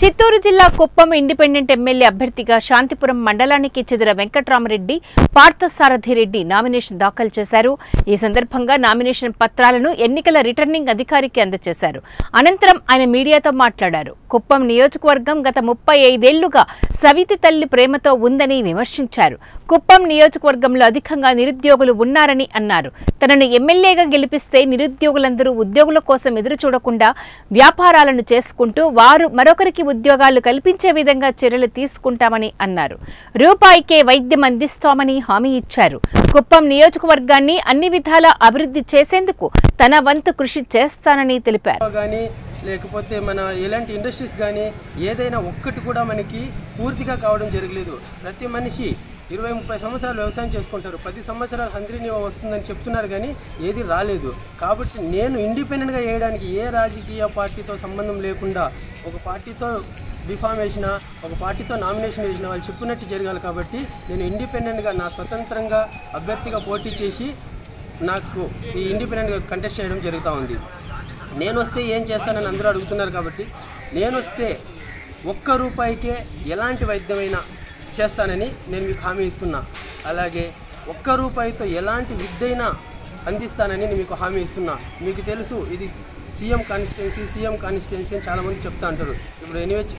చిత్తూరు జిల్లా Kuppam independent MLA అభ్యర్థిగా శాంతిపురం మండలానికి చెందిన వెంకట్రామరెడ్డి పార్థసారథి రెడ్డి నామినేషన్ దాఖలు చేశారు ఈ సందర్భంగా నామినేషన్ పత్రాలను ఎన్నికల రిటర్నింగ్ అధికారికి అందజేశారు అనంతరం ఆయన మీడియాతో మాట్లాడారు కుప్పం నియోజకవర్గం గత ముప్పై ఐదేళ్లుగా సవితి తల్లి ప్రేమతో ఉందని విమర్శించారు కుప్పం నియోజకవర్గంలో అధికంగా నిరుద్యోగులు ఉన్నారని అన్నారు తనను ఎమ్మెల్యేగా గెలిపిస్తే నిరుద్యోగులందరూ ఉద్యోగుల కోసం ఎదురు చూడకుండా వ్యాపారాలను చేసుకుంటూ వారు మరొకరికి ఉద్యోగాలు కల్పించే విధంగా చర్యలు తీసుకుంటామని అన్నారు రూపాయికే వైద్యం అందిస్తామని హామీ ఇచ్చారు కుప్పం నియోజకవర్గాన్ని అన్ని విధాలా అభివృద్ధి చేసేందుకు తన వంతు కృషి చేస్తానని తెలిపారు కానీ లేకపోతే మన ఎలాంటి ఇండస్ట్రీస్ కానీ ఏదైనా ఒక్కటి కూడా మనకి పూర్తిగా కావడం జరగలేదు ప్రతి మనిషి ఇరవై ముప్పై సంవత్సరాలు వ్యవసాయం చేసుకుంటారు పది సంవత్సరాలు హంద్రీని వస్తుందని చెప్తున్నారు కానీ ఏది రాలేదు కాబట్టి నేను ఇండిపెండెంట్గా వేయడానికి ఏ రాజకీయ పార్టీతో సంబంధం లేకుండా ఒక పార్టీతో డిఫామ్ వేసిన ఒక పార్టీతో నామినేషన్ వేసిన వాళ్ళు చెప్పినట్టు జరగాలి కాబట్టి నేను ఇండిపెండెంట్గా నా స్వతంత్రంగా అభ్యర్థిగా పోటీ చేసి నాకు ఈ ఇండిపెండెంట్గా కంటెస్ట్ చేయడం జరుగుతూ ఉంది నేను వస్తే ఏం చేస్తానని అందరూ అడుగుతున్నారు కాబట్టి నేను వస్తే ఒక్క రూపాయికే ఎలాంటి వైద్యమైనా చేస్తానని నేను మీకు హామీ ఇస్తున్నా అలాగే ఒక్క రూపాయితో ఎలాంటి విద్యైనా అందిస్తానని నేను మీకు హామీ ఇస్తున్నా మీకు తెలుసు ఇది సీఎం కాన్స్టిట్యున్సీ సీఎం కాన్స్టిట్యున్సీ అని చాలామంది చెప్తా అంటారు ఇప్పుడు ఎనీవే